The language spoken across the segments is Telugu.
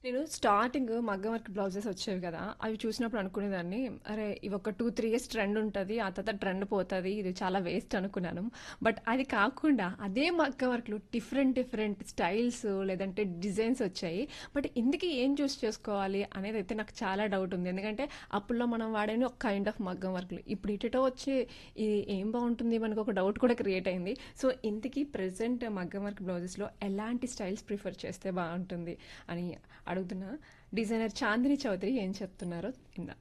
నేను స్టార్టింగ్ మగ్గం వర్క్ బ్లౌజెస్ వచ్చేవి కదా! అవి చూసినప్పుడు అనుకునేదాన్ని, అరే! ఇవొక 2, 3 ఇయర్స్ ట్రెండ్ ఉంటది. ఆ తర్వాత ట్రెండ్ పోతది. ఇది చాలా వేస్ట్ అనుకున్నాను. బట్ అది కాకుండా అదే మగ్గం వర్క్‌లో డిఫరెంట్, డిఫరెంట్ స్టైల్స్ లేదంటే డిజైన్స్ వచ్చాయి. బట్ ఇందుకి ఏం చూస్ చేసుకోవాలి అనేదైతే నాకు చాలా డౌట్ ఉంది. ఎందుకంటే అప్పుల్లో మనం వాడేవి ఒక కైండ్ ఆఫ్ మగ్గం వర్క్‌లు. ఇప్పుడు ఇటేటో వచ్చి ఇది ఏం బావుంటుంది మనకు ఒక డౌట్ కూడా క్రియేట్ అయింది. సో, ఇంతకీ ప్రెజెంట్ మగ్గం వర్క్ బ్లౌజెస్‌లో ఎలాంటి స్టైల్స్ ప్రిఫర్ చేస్తే బావుంటుంది అని అడుగుతున్నా. డిజైనర్ చాందిని చౌదరి ఏం చెప్తున్నారో విందాం.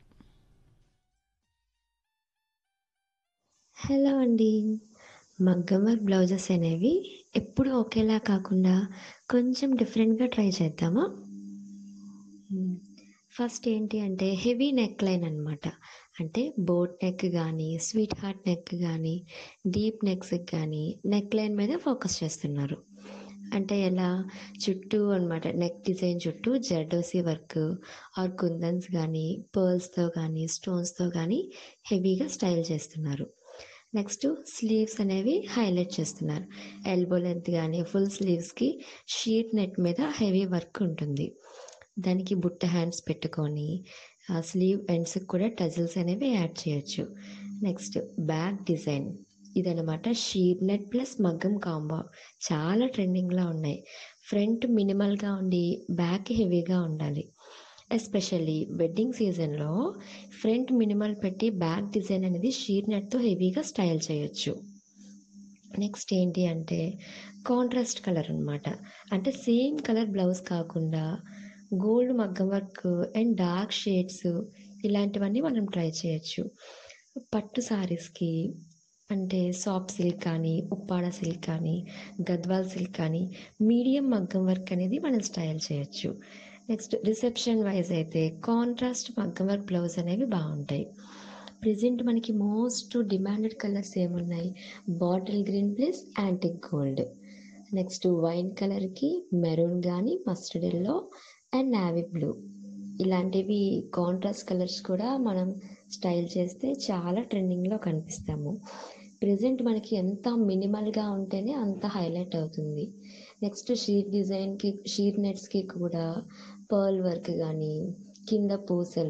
హలో అండి. మగ్గం వర్క్ బ్లౌజెస్ అనేవి ఎప్పుడూ ఒకేలా కాకుండా కొంచెం డిఫరెంట్‌గా ట్రై చేద్దామా? హ్మ్. ఫస్ట్ ఏంటి అంటే హెవీ నెక్ లైన్ అనమాట. అంటే బోట్ నెక్ గానీ, స్వీట్ హార్ట్ నెక్ గానీ, డీప్ నెక్స్‌కి గానీ నెక్ లైన్ మీద ఫోకస్ చేస్తున్నారు. అంటే ఎలా చుట్టూ అనమాట నెక్ డిజైన్ చుట్టూ జర్దోసి వర్క్ ఆర్ కుందన్స్ గానీ, పర్ల్స్‌తో గానీ, స్టోన్స్‌తో గానీ హెవీగా స్టైల్ చేస్తున్నారు. నెక్స్ట్ స్లీవ్స్ అనేవి హైలైట్ చేస్తున్నారు. ఎల్బో లెంత్ గానీ, ఫుల్ స్లీవ్స్‌కి షీట్ నెట్ మీద హెవీ వర్క్ ఉంటుంది. దానికి బుట్ట హ్యాండ్స్ పెట్టుకొని ఆ స్లీవ్ ఎండ్స్‌కి కూడా టజిల్స్ అనేవి యాడ్ చేయొచ్చు. నెక్స్ట్ బ్యాక్ డిజైన్ ఇదనమాట షీట్ నెట్ ప్లస్ మగ్గం కాంబో. చాలా ట్రెండింగ్‌లో ఉన్నాయి. ఫ్రంట్ మినిమల్‌గా ఉండి బ్యాక్ హెవీగా ఉండాలి. ఎస్పెషల్లీ వెడ్డింగ్ సీజన్‌లో ఫ్రంట్ మినిమల్ పెట్టి బ్యాక్ డిజైన్ అనేది షీట్ నెట్‌తో హెవీగా స్టైల్ చేయొచ్చు. నెక్స్ట్ ఏంటి అంటే కాంట్రాస్ట్ కలర్ అనమాట. అంటే సేమ్ కలర్ బ్లౌజ్ కాకుండా గోల్డ్ మగ్గం వర్క్ అండ్ డార్క్ షేడ్స్ ఇలాంటివన్నీ మనం ట్రై చేయొచ్చు. పట్టు సారీస్‌కి అంటే సాఫ్ట్ సిల్క్ కానీ, ఉప్పాడ సిల్క్ కానీ, గద్వాల్ సిల్క్ కానీ మీడియం మగ్గం వర్క్ అనేది మనం స్టైల్ చేయొచ్చు. నెక్స్ట్ రిసెప్షన్ వైస్ అయితే కాంట్రాస్ట్ మగ్గం వర్క్ బ్లౌజ్ అనేవి బావుంటాయి. ప్రెజెంట్ మనకి మోస్ట్ డిమాండెడ్ కలర్స్ ఏమున్నాయి? Bottle green plus antique gold. Next wine కలర్‌కి మెరూన్ గానీ, mustard yellow and navy blue. ఇలాంటివి కాంట్రాస్ట్ కలర్స్ కూడా మనం స్టైల్ చేస్తే చాలా ట్రెండింగ్‌లో కనిపిస్తాము. ప్రెజెంట్ మనకి ఎంత మినిమల్‌గా ఉంటేనే అంత హైలైట్ అవుతుంది. నెక్స్ట్ షీట్ డిజైన్‌కి షీట్ నెట్స్‌కి కూడా పర్ల్ వర్క్ గానీ, కింద పూసలు